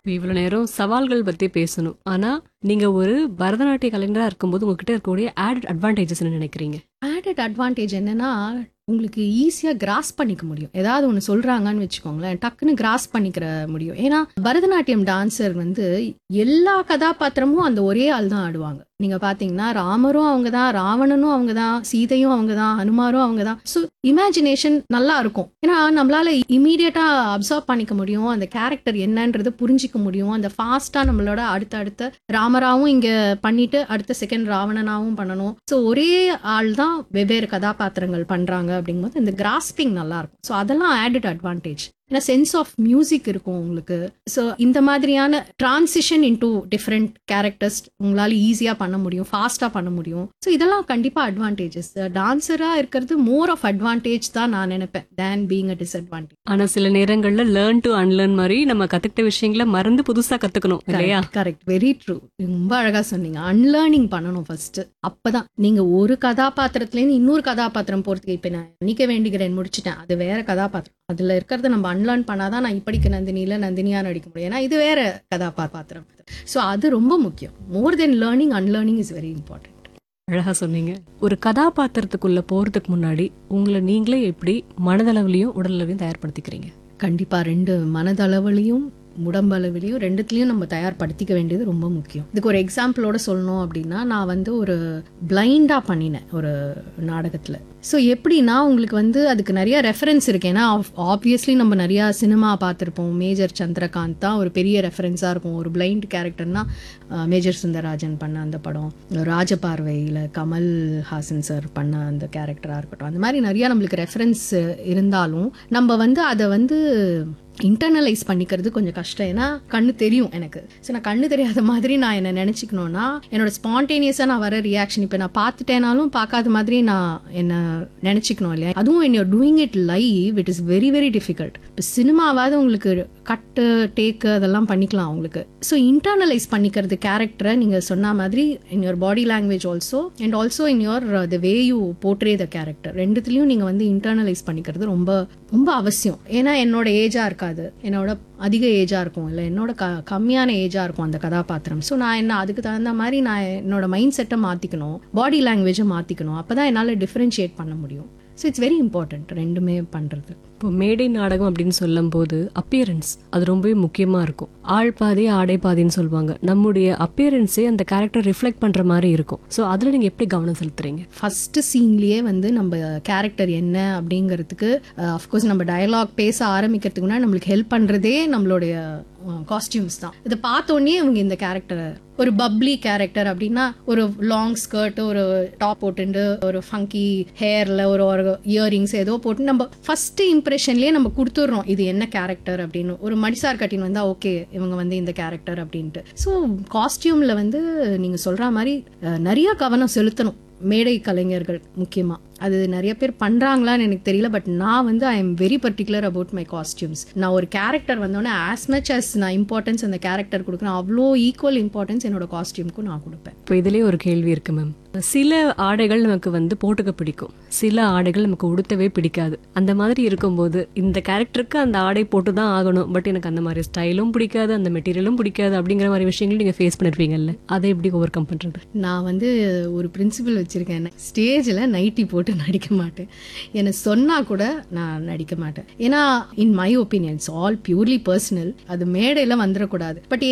இவ்வளவு நேரம் சவால்கள் பத்தி பேசணும் ஆனா நீங்க ஒரு பரதநாட்டிய கலைஞரா இருக்கும்போது உங்ககிட்ட இருக்கக்கூடிய ஆட் அட்வான்டேஜஸ் நினைக்கிறீங்க ஆடட் அட்வான்டேஜ் என்னன்னா உங்களுக்கு ஈஸியாக கிராஸ் பண்ணிக்க முடியும் ஏதாவது ஒன்று சொல்கிறாங்கன்னு வச்சுக்கோங்களேன் டக்குன்னு கிராஸ் பண்ணிக்கிற முடியும் ஏன்னா பரதநாட்டியம் டான்சர் வந்து எல்லா கதாபாத்திரமும் அந்த ஒரே ஆள் தான் ஆடுவாங்க நீங்கள் பார்த்தீங்கன்னா ராமரும் அவங்க தான் ராவணனும் அவங்க தான் சீதையும் அவங்க தான் ஹனுமாரும் அவங்க தான் ஸோ இமேஜினேஷன் நல்லா இருக்கும் ஏன்னா நம்மளால இமீடியட்டாக அப்சர்வ் பண்ணிக்க முடியும் அந்த கேரக்டர் என்னன்றது புரிஞ்சிக்க முடியும் அந்த ஃபாஸ்ட்டாக நம்மளோட அடுத்த அடுத்த ராமராவும் இங்கே பண்ணிட்டு அடுத்த செகண்ட் ராவணனாவும் பண்ணணும் ஸோ ஒரே ஆள் தான் வெவ்வேறு கதாபாத்திரங்கள் பண்ணுறாங்க அப்படிங்கும்போது இந்த கிராஸ்பிங் நல்லா இருக்கும் ஸோ அதெல்லாம் ஆடட் அட்வான்டேஜ் ஏன்னா சென்ஸ் ஆஃப் மியூசிக் இருக்கும் உங்களுக்கு ஸோ இந்த மாதிரியான டிரான்சிஷன் இன்டூ டிஃப்ரெண்ட் கேரக்டர்ஸ் உங்களால ஈஸியாக பண்ண முடியும் ஃபாஸ்ட்டாக பண்ண முடியும் ஸோ இதெல்லாம் கண்டிப்பாக அட்வான்டேஜஸ் டான்ஸராக இருக்கிறது மோர் ஆஃப் அட்வான்டேஜ் தான் நான் நினைப்பேன் தேன் பீங் அ டிஸ்அட்வான்டேஜ் ஆனா சில நேரங்கள்ல லேர்ன் டு அன்லேர்ன் மாதிரி நம்ம கத்துக்கிட்ட விஷயங்களை மறந்து புதுசா கத்துக்கணும் இல்லையா கரெக்ட் வெரி ட்ரூ ரொம்ப அழகா சொன்னீங்க அன்லேர்னிங் பண்ணணும் ஃபர்ஸ்ட் அப்பதான் நீங்க ஒரு கதாபாத்திரத்துல இருந்து இன்னொரு கதாபாத்திரம் போறதுக்கு இப்ப நான் நிக்க வேண்டிக்கிறேன் முடிச்சிட்டேன் அது வேற கதாபாத்திரம் அதுல இருக்கிறத நம்ம அன்லேர்ன் பண்ணாதான் நான் இப்படிக்கு நந்தினியில நந்தினியா நடிக்க முடியும் ஏன்னா இது வேற கதாபாத்திரம் ஸோ அது ரொம்ப முக்கியம் more than learning unlearning is very important அழகா சொன்னீங்க ஒரு கதாபாத்திரத்துக்குள்ள போறதுக்கு முன்னாடி உங்களை நீங்களே எப்படி மனதளவுலயும் உடலளவையும் தயார்படுத்திக்கிறீங்க கண்டிப்பா ரெண்டு மனதளவுலையும் உடம்பளவிலையும் ரெண்டுத்துலையும் நம்ம தயார்படுத்திக்க வேண்டியது ரொம்ப முக்கியம் இதுக்கு ஒரு எக்ஸாம்பிளோட சொல்லணும் அப்படின்னா நான் வந்து ஒரு பிளைண்டா பண்ணினேன் ஒரு நாடகத்துல ஸோ எப்படின்னா உங்களுக்கு வந்து அதுக்கு நிறைய ரெஃபரன்ஸ் இருக்கு ஏன்னா ஆப்வியஸ்லி நம்ம நிறைய சினிமா பார்த்துருப்போம் மேஜர் சந்திரகாந்த் தான் ஒரு பெரிய ரெஃபரன்ஸாக இருக்கும் ஒரு பிளைண்ட் கேரக்டர்னா மேஜர் சுந்தரராஜன் பண்ண அந்த படம் ராஜபார்வையில் கமல் ஹாசன் சார் பண்ண அந்த கேரக்டராக இருக்கட்டும் அந்த மாதிரி நிறைய நம்மளுக்கு ரெஃபரன்ஸ் இருந்தாலும் நம்ம வந்து அதை வந்து இன்டர்னலைஸ் பண்ணிக்கிறது கொஞ்சம் கஷ்டம் ஏன்னா கண்ணு தெரியும் எனக்கு ஸோ நான் கண்ணு தெரியாத மாதிரி நான் என்ன நினச்சிக்கணும்னா என்னோட ஸ்பான்டேனியஸாக நான் வர ரியாக்ஷன் இப்போ நான் பார்த்துட்டேனாலும் பார்க்காத மாதிரி நான் என்ன நினச்சிக்கணும் இல்லையா அதுவும் என்ன doing it live it is very very difficult இப்போ சினிமாவாவது உங்களுக்கு கட்டு டேக்கு அதெல்லாம் பண்ணிக்கலாம் உங்களுக்கு ஸோ இன்டர்னலைஸ் பண்ணிக்கிறது கேரக்டரை நீங்கள் சொன்ன மாதிரி in your body language also and also in your the way you portray the character ரெண்டுத்துலையும் நீங்கள் வந்து இன்டர்னலைஸ் பண்ணிக்கிறது ரொம்ப ரொம்ப அவசியம் ஏன்னா என்னோட ஏஜாக இருக்காது என்னோட அதிக ஏஜாக இருக்கும் இல்லை என்னோட க கம்மியான ஏஜாக இருக்கும் அந்த கதாபாத்திரம் ஸோ நான் என்ன அதுக்கு தகுந்த மாதிரி நான் என்னோட மைண்ட் செட்டை மாற்றிக்கணும் பாடி லாங்குவேஜை மாற்றிக்கணும் அப்போ தான் என்னால் டிஃப்ரென்ஷியேட் பண்ண முடியும் ஸோ இட்ஸ் வெரி இம்பார்ட்டன்ட் ரெண்டுமே பண்ணுறது இப்போ மேடை நாடகம் அப்படின்னு சொல்லும்போது அப்பியரன்ஸ் அது ரொம்பவே முக்கியமா இருக்கும் ஆள் பாதி ஆடை பாதின்னு சொல்லுவாங்க நம்முடைய அப்பியரன்ஸே அந்த கேரக்டர் ரிஃப்ளெக்ட் பண்ற மாதிரி இருக்கும் ஸோ அதுல நீங்க எப்படி கவனம் செலுத்துறீங்க ஃபர்ஸ்ட் சீன்லயே வந்து நம்ம கேரக்டர் என்ன அப்படிங்கிறதுக்கு அஃப்கோர்ஸ் நம்ம டயலாக் பேச ஆரம்பிக்கிறதுக்கு முன்னாடி நம்மளுக்கு ஹெல்ப் பண்றதே நம்மளுடைய காஸ்டியூம்ஸ் தான் இதை பார்த்தோன்னே இவங்க இந்த கேரக்டரை ஒரு பப்ளி கேரக்டர் அப்படின்னா ஒரு லாங் ஸ்கர்ட் ஒரு டாப் போட்டுண்டு ஒரு ஃபங்கி ஹேர்ல ஒரு ஒரு இயரிங்ஸ் ஏதோ போட்டு நம்ம ஃபர்ஸ்ட் இம்ப்ரெஷன்லயே நம்ம கொடுத்துட்றோம் இது என்ன கேரக்டர் அப்படின்னு ஒரு மடிசார் கட்டின் வந்தா ஓகே இவங்க வந்து இந்த கேரக்டர் அப்படின்ட்டு ஸோ காஸ்டியூம்ல வந்து நீங்க சொல்ற மாதிரி அஹ், நிறைய கவனம் செலுத்தணும் மேடை கலைஞர்கள் முக்கியமா அது நிறைய பேர் பண்றாங்களான்னு எனக்கு தெரியல பட் நான் வந்து I am very particular about my costumes நான் ஒரு கேரக்டர் வந்தோடனே ஆஸ் மச் as நான் இம்பார்ட்டன்ஸ் அந்த கேரக்டர் கொடுக்குறேன் அவ்வளோ ஈக்குவல் இம்பார்ட்டன்ஸ் என்னோட காஸ்டியூம்க்கும் நான் கொடுப்பேன் இப்போ இதுலயே ஒரு கேள்வி இருக்கு மேம் சில ஆடைகள் நமக்கு வந்து போட்டுக்க பிடிக்கும் சில ஆடைகள் நமக்கு உடுத்தவே பிடிக்காது அந்த மாதிரி இருக்கும்போது இந்த கேரக்டருக்கு அந்த ஆடை போட்டு தான் ஆகணும் பட் எனக்கு அந்த மாதிரி ஸ்டைலும் பிடிக்காது அந்த மெட்டீரியலும் பிடிக்காது அப்படிங்கிற மாதிரி விஷயங்கள் நீங்க ஃபேஸ் பண்ணிருப்பீங்கல்ல அதை எப்படி ஓவர் கம் பண்றது நான் வந்து ஒரு பிரின்சிபல் வச்சிருக்கேன் ஸ்டேஜில் நைட்டி போட்டு நடிக்க மாட்டேன் என்னை சொன்னா கூட நான் நடிக்க மாட்டேன் ஏன்னா in my opinions all purely personal அது மேடையில் வந்துடக்கூடாது பட்